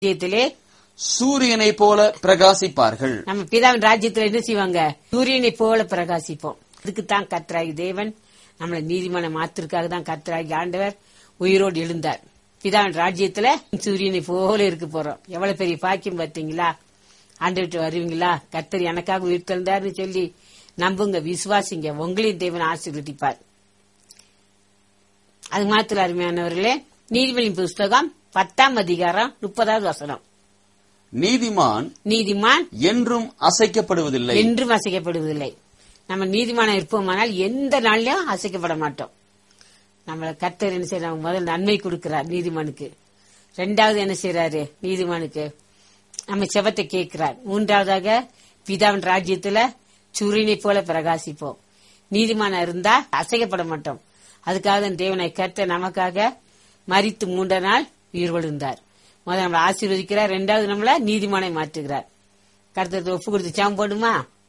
ராஜ்யத்திலே சூரியனைப் போல பிரகாசிப்பார்கள் நம்ம பிதாவின் ராஜ்யத்துல என்ன செய்வாங்க சூரியனை போல பிரகாசிப்போம் இதுக்கு தான் கர்த்தராகி தேவன் நம்மளை நீதிமான மாத்திற்காக தான் கர்த்தராகி ஆண்டவர் உயிரோடு எழுந்தார் பிதாவின் ராஜ்யத்துல சூரியனை போல இருக்க போறோம் எவ்வளவு பெரிய பாக்கியம் பார்த்தீங்களா ஆண்டு வருவீங்களா கர்த்தர் எனக்காக உயிர் தந்தார்னு சொல்லி நம்புங்க விசுவாசிங்க உங்களையும் தேவன் ஆசீர்வதிப்பார் அது மாத்திர அருமையானவர்களே நீதிபதி புஸ்தகம் பத்தாம் அதிகாரம் முப்பதாவது வசனம் நீதிமான் நீதிமான் என்றும் அசைக்கப்படுவதில்லை என்றும் அசைக்கப்படுவதில்லை நம்ம நீதிமானம் இருப்போமானால் எந்த நாள்லயும் அசைக்கப்பட மாட்டோம் நம்மள கர்த்தர் என்ன செய்யறாங்க முதல் நன்மை கொடுக்கிறார் நீதிமானுக்கு ரெண்டாவது என்ன செய்யறாரு நீதிமானுக்கு நம்ம செபத்தை கேட்கிறார் மூன்றாவதாக பிதாவின் ராஜ்யத்துல சூரியனை போல பிரகாசிப்போம் நீதிமானம் இருந்தா அசைக்கப்பட மாட்டோம் அதுக்காக தான் தேவனை கர்த்தர் நமக்காக மரித்து மூன்ற நாள் உயிர் விழுந்தார் முதல் நம்மளை ஆசீர்வதிக்கிறார் ரெண்டாவது நம்மள நீதிமானை மாற்றுகிறார் கருத்தத்தை ஒப்பு கொடுத்து சாம் போடுமா